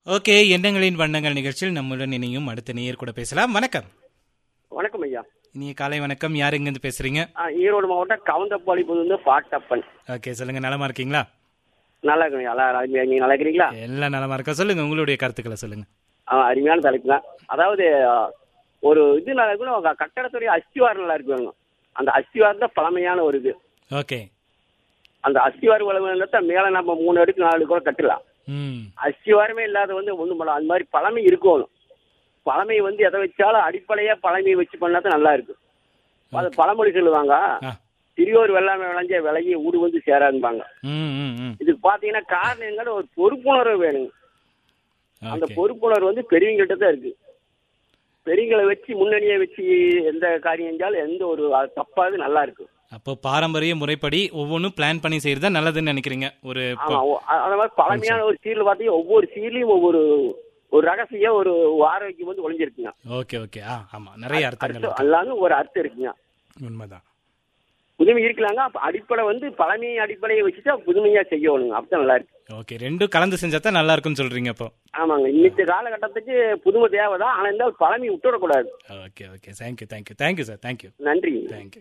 Okay எண்ணங்களின் வண்ணங்கள் நிகழ்ச்சியில் நம்முடன் இனியும் அடுத்த நேயர் கூட பேசலாம் வணக்கம் வணக்கம் ஐயா இனிய காலை வணக்கம் யார் எங்கிருந்து பேசுறீங்க ஆ, ஈரோடு மாவட்டம் கவுந்தப்பாளி புது பாட்டப்பன் ஓகே சொல்லுங்க நலமா இருக்கீங்களா நல்லா இருக்குங்க நல்லா அருமையா நீங்க நல்லா இருக்கிறீங்களா எல்லாம் நலமா இருக்கா சொல்லுங்க உங்களுடைய கருத்துக்களை சொல்லுங்க ஆ, அருமையான தலைப்பு தான் அதாவது ஆ, ஒரு இது நல்லா இருக்கணும் க- கட்டடத்துடைய அஸ்திவாரம் நல்லா இருக்கு அந்த அஸ்திவாரம் தான் பழமையான ஒரு இது ஓகே அந்த அஸ்திவாரம் உழவுன்றத மேல நம்ம மூணு அடுக்கு நாலு அடுக்கு கூட கட்டலாம் ம் அஸ்திவாரமே இல்லாத வந்து ஒண்ணும் பண்ணலாம் அந்த மாதிரி பழமை இருக்கணும் பழமை வந்து எதை வச்சாலும் அடிப்படையா பழமையை வச்சு பண்ணா தான் நல்லா இருக்கும் அது பழமொழி சொல்லுவாங்க ஆ சிறியோர் வெள்ளாமை விளைஞ்ச விலையை ஊடு வந்து சேராதும்பாங்க ம் ம் ம் இதுக்கு பாத்தீங்கன்னா காரணம் என்னன்னா ஒரு பொறுப்புணர்வு வேணுங்க அந்த ஓகே பொறுப்புணர்வு வந்து பெரியவங்கள்ட்ட தான் இருக்கு பெரியவங்களை வச்சு முன்னணியை வச்சு எந்த காரியம் செஞ்சாலும் எந்த ஒரு அது தப்பாது நல்லா இருக்கு அப்போ பாரம்பரிய முறைப்படி ஒவ்வொன்றும் பிளான் பண்ணி செய்யறது தான் நல்லதுன்னு நினைக்கிறீங்க ஒரு ஆமா ஓ, அ- அந்த மாதிரி பழமையான ஒரு சீர்ல பாத்தீங்கன்னா ஒவ்வொரு சீர்லயும் ஒவ்வொரு ஒரு ரகசியம் ஒரு ஆரோக்கியம் வந்து ஒளிஞ்சிருக்குங்க ஓகே ஓகே ஆ ஆமா நிறைய அர்த்தங்கள் அடுத்து இருக்கு. எல்லாமே ஒரு அர்த்தம் இருக்குங்க உண்மைதான் புதுமை இருக்கலாங்க அப்ப அடிப்படை வந்து பழமை அடிப்படையை வச்சுட்டா புதுமையா செய்யணுங்க அப்பதான் நல்லா இருக்கு ஓகே ரெண்டும் கலந்து செஞ்சா தான் நல்லா இருக்கும்னு சொல்றீங்க அப்போ ஆமாங்க இன்னைக்கு காலகட்டத்துக்கு புதுமை தேவைதான் ஆனா இருந்தாலும் பழமை விட்டுவிடக்கூடாது okay okay thank you thank you thank you sir thank you நன்றி தேங்க்யூ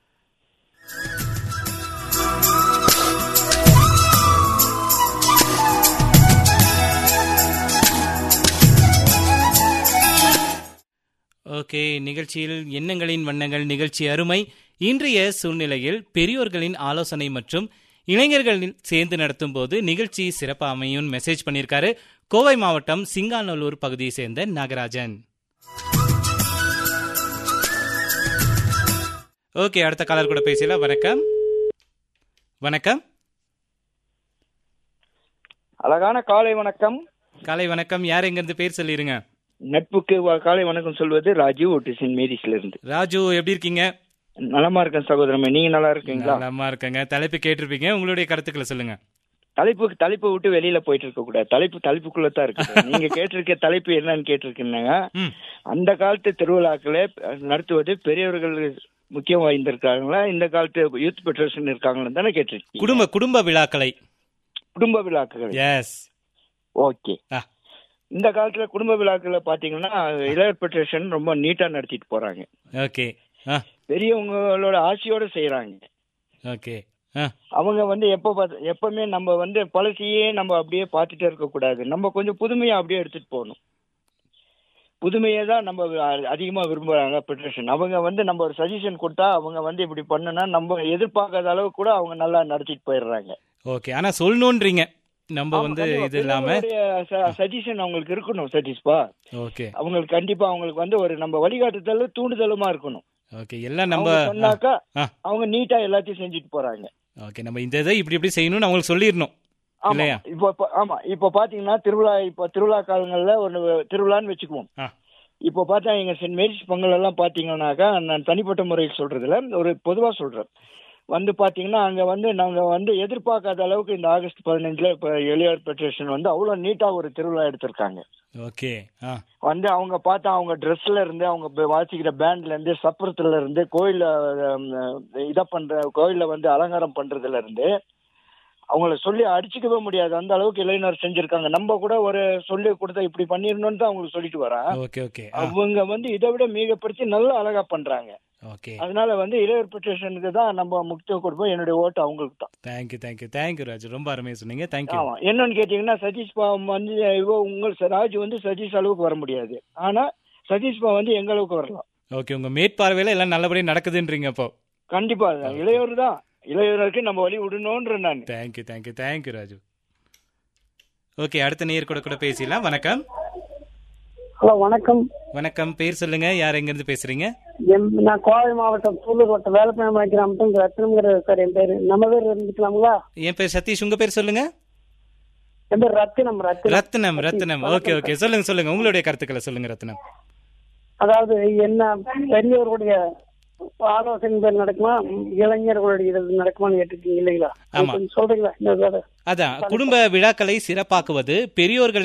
ஓகே நிகழ்ச்சியில் எண்ணங்களின் வண்ணங்கள் நிகழ்ச்சி அருமை இன்றைய சூழ்நிலையில் பெரியோர்களின் ஆலோசனை மற்றும் இளைஞர்களில் சேர்ந்து நடத்தும் போது நிகழ்ச்சி சிறப்பு அமையும் மெசேஜ் பண்ணியிருக்காரு கோவை மாவட்டம் சிங்காநல்லூர் பகுதியை சேர்ந்த நாகராஜன் ஓகே அடுத்த காலர் கூட பேசலாம் வணக்கம் வணக்கம் அழகான காலை வணக்கம் காலை வணக்கம் யார் எங்கிருந்து பேர் சொல்லிருங்க நட்புக்கு வ- காலை வணக்கம் சொல்வது ராஜீவ் ஒட்டு சென்ட் மேரிஸ்ல இருந்து ராஜு எப்படி இருக்கீங்க நலமா இருக்கேன் சகோதரமே நீங்க நல்லா இருக்கீங்களா நலமா இருக்கங்க தலைப்பு கேட்டிருப்பீங்க உங்களுடைய கருத்துக்களை சொல்லுங்க தலைப்பு தலைப்பை விட்டு வெளியில போயிட்டு இருக்க கூடாது தலைப்பு தலைப்புக்குள்ள தான் இருக்கு நீங்க கேட்டிருக்க தலைப்பு என்னன்னு கேட்டிருக்கீங்க ம் அந்த காலத்து திருவிழாக்களை நடத்துவது பெரியவர்கள் முக்கியம் வாய்ந்திருக்காங்களா இந்த காலத்து யூத் பெட்ரேஷன் இருக்காங்கன்னு தானே கேட்டிருக்கீங்க குடும்ப குடும்ப விழாக்களை குடும்ப விழாக்கள் எஸ் ஓகே ஆ இந்த காலத்துல குடும்ப விழாக்களை பாத்தீங்கன்னா இளையர் பெட்ரேஷன் ரொம்ப நீட்டா நடத்திட்டு போறாங்க ஓகே ஆ பெரியவங்களோட ஆசையோட செய்யறாங்க ஓகே ஆ அவங்க வந்து எப்போ பார்த்து எப்பவுமே நம்ம வந்து பழசையே நம்ம அப்படியே பார்த்துட்டே இருக்கக்கூடாது நம்ம கொஞ்சம் புதுமையை அப்படியே எடுத்துட்டு போகணும் புதுமையை தான் நம்ம அ- அதிகமா விரும்புறாங்க பெட்ரேஷன் அவங்க வந்து நம்ம ஒரு சஜஷன் கொடுத்தா அவங்க வந்து இப்படி பண்ணுனா நம்ம எதிர்பார்க்காத அளவு கூட அவங்க நல்லா நடத்திட்டு போயிடுறாங்க ஓகே ஆனா சொல்லணுன்றீங்க நம்ம வந்து இது இல்லாம சஜஷன் அவங்களுக்கு இருக்கணும் சதீஷ்பா ஓகே அவங்களுக்கு கண்டிப்பா அவங்களுக்கு வந்து ஒரு நம்ம வழிகாட்டுதல் தூண்டுதலுமா இருக்கணும் ஓகே எல்லாம் நம்ம அவங்க சொன்னாக்கா ஆ. அவங்க நீட்டா எல்லாத்தையும் செஞ்சுட்டு போறாங்க ஓகே நம்ம இந்த இதை இப்படி இப்படி செய்யணும்னு அவங்களுக்கு சொல்லிடணும் ஆமா இல்லையா இப்போ இப்போ- ஆமா இப்போ பாத்தீங்கன்னா திருவிழா இப்போ திருவிழா காலங்கள்ல ஒரு திருவிழான்னு வச்சுக்குவோம் ஆ இப்போ பார்த்தா எங்க சென்ட் மேரிஸ் பொங்கல் எல்லாம் பாத்தீங்கன்னாக்கா நான் தனிப்பட்ட முறையில் சொல்றதுல ஒரு பொதுவா சொல்றேன் வந்து பாத்தீங்கன்னா அங்க வந்து நாங்க வந்து எதிர்பார்க்காத அளவுக்கு இந்த ஆகஸ்ட் பதினஞ்சுல இப்போ எளியார் பெட்ரேஷன் வந்து அவ்வளவு நீட்டா ஒரு திருவிழா எடுத்திருக்காங்க ஓகே ஆ வந்து அவங்க பார்த்தா அவங்க ட்ரெஸ்ல இருந்து அவங்க ப- வாசிக்கிற பேண்ட்ல இருந்து சப்பரத்துல இருந்து கோயில்ல ஹம், இத பண்ற கோயில்ல வந்து அலங்காரம் பண்றதுல இருந்து அவங்கள சொல்லி அடிச்சுக்கவே முடியாது அந்த அளவுக்கு இளைஞர் செஞ்சிருக்காங்க நம்ம கூட ஒரு சொல்லி கொடுத்தா இப்படி பண்ணிடணும்னு தான் அவங்களுக்கு சொல்லிட்டு வரேன் ஓகே ஓகே ஆ அவங்க வந்து இதை விட மிகப்படுத்தி நல்லா அழகா பண்றாங்க ஓகே அதனால வந்து இளையர் பெட்ரேஷனுக்கு தான் நம்ம முக்கியம் கொடுப்போம் என்னுடைய ஓட்டு அவங்களுக்கு தான் தேங்க்யூ தேங்க்யூ தேங்க்யூ ராஜு ரொம்ப அருமையா சொன்னீங்க தேங்க்யூ ஆமா என்னன்னு கேட்டீங்கன்னா சதீஷ் பா வந்து இவ உங்கள் ராஜ் வந்து சதீஷ் அளவுக்கு வர முடியாது ஆனா சதீஷ் பா வந்து எங்க அளவுக்கு வரலாம் ஓகே உங்க மேற்பார்வையில எல்லாம் நல்லபடியா நடக்குதுன்றீங்க அப்போ கண்டிப்பா இளையோர் தான் இளையோருக்கு நம்ம வழி விடணும்ன்ற நான் thank you thank you thank you Raju okay அடுத்த நேர் கூட கூட பேசிடலாம் வணக்கம் ஹலோ வணக்கம் வணக்கம் பேர் சொல்லுங்க யார் எங்க இருந்து பேசுறீங்க எம் நான் கோவை மாவட்டம் சூலூர் வட்டம் வேலைப்பணம் கிராமத்தில் ரத்னம்ங்கிற சார் என் பேர் நம்ம பேர் இருந்துக்கலாங்களா என் பேர் சதீஷ் உங்க பேர் சொல்லுங்க என் பேர் ரத்தினம் ரத்தினம் ரத்னம் ரத்னம் ஓகே ஓகே சொல்லுங்க சொல்லுங்க உங்களுடைய கருத்துக்களை சொல்லுங்க ரத்னம் அதாவது என்ன பெரியவர்களுடைய ஆலோசனை பேர் நடக்குமா இளைஞர்களுடைய இது நடக்குமான்னு கேட்டிருக்கீங்க இல்லைங்களா அது ஆமா. கொஞ்சம் சொல்றீங்களா இந்த அதான் குடும்ப விழாக்களை சிறப்பாக்குவது பெரியோர்களின்